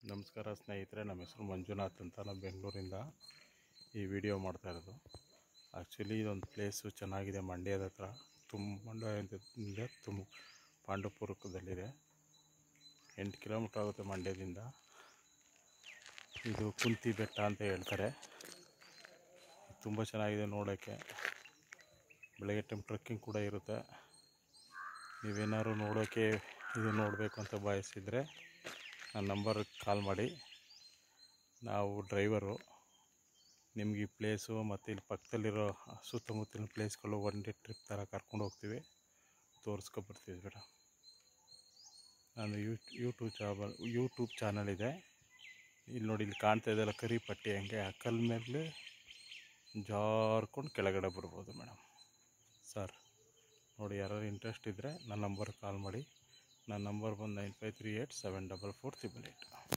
ನಮಸ್ಕಾರ ಸ್ನೇಹಿತರೆ ನಮ್ಮ ಹೆಸರು ಮಂಜುನಾಥ್ ಅಂತ ನಾನು ಬೆಂಗಳೂರಿಂದ ಈ ವಿಡಿಯೋ ಮಾಡ್ತಾ ಇರೋದು ಆ್ಯಕ್ಚುಲಿ ಇದೊಂದು ಪ್ಲೇಸು ಚೆನ್ನಾಗಿದೆ ಮಂಡ್ಯದ ಹತ್ರ ತುಂಬ ಮಂಡ್ಯದಿಂದ ತುಂಬ ಪಾಂಡವಪುರದಲ್ಲಿದೆ ಎಂಟು ಕಿಲೋಮೀಟ್ರ್ ಆಗುತ್ತೆ ಮಂಡ್ಯದಿಂದ ಇದು ಕುಂತಿ ಬೆಟ್ಟ ಅಂತ ಹೇಳ್ತಾರೆ ತುಂಬ ಚೆನ್ನಾಗಿದೆ ನೋಡೋಕ್ಕೆ ಬೆಳಗ್ಗೆ ಟೈಮ್ ಟ್ರೆಕ್ಕಿಂಗ್ ಕೂಡ ಇರುತ್ತೆ ನೀವೇನಾದ್ರು ನೋಡೋಕ್ಕೆ ಇದು ನೋಡಬೇಕು ಅಂತ ಬಯಸಿದರೆ ನನ್ನ ನಂಬರ್ಗೆ ಕಾಲ್ ಮಾಡಿ ನಾವು ಡ್ರೈವರು ನಿಮ್ಗೆ ಈ ಪ್ಲೇಸು ಮತ್ತು ಇಲ್ಲಿ ಪಕ್ಕದಲ್ಲಿರೋ ಸುತ್ತಮುತ್ತಲಿನ ಪ್ಲೇಸ್ಗಳು ಒನ್ ಡೇ ಟ್ರಿಪ್ ಥರ ಕರ್ಕೊಂಡು ಹೋಗ್ತೀವಿ ತೋರಿಸ್ಕೊಬರ್ತೀವಿ ಮೇಡಮ್ ನಾನು ಯೂ ಯೂಟ್ಯೂಬ್ ಚಾನಲ್ ಯೂಟ್ಯೂಬ್ ಚಾನಲ್ ಇದೆ ಇಲ್ಲಿ ನೋಡಿ ಇಲ್ಲಿ ಕಾಣ್ತಾ ಇದೆಯಲ್ಲ ಕರಿ ಪಟ್ಟಿ ಹಂಗೆ ಆ ಕಲ್ ಮೇಲೆ ಜಾರ್ಕೊಂಡು ಕೆಳಗಡೆ ಬರ್ಬೋದು ಮೇಡಮ್ ಸರ್ ನೋಡಿ ಯಾರು ಇಂಟ್ರೆಸ್ಟ್ ಇದ್ದರೆ ನನ್ನ ನಂಬರ್ಗೆ ಕಾಲ್ ಮಾಡಿ ನನ್ನ ನಂಬರ್ ಬಂದು nine five three eight seven double four triple eight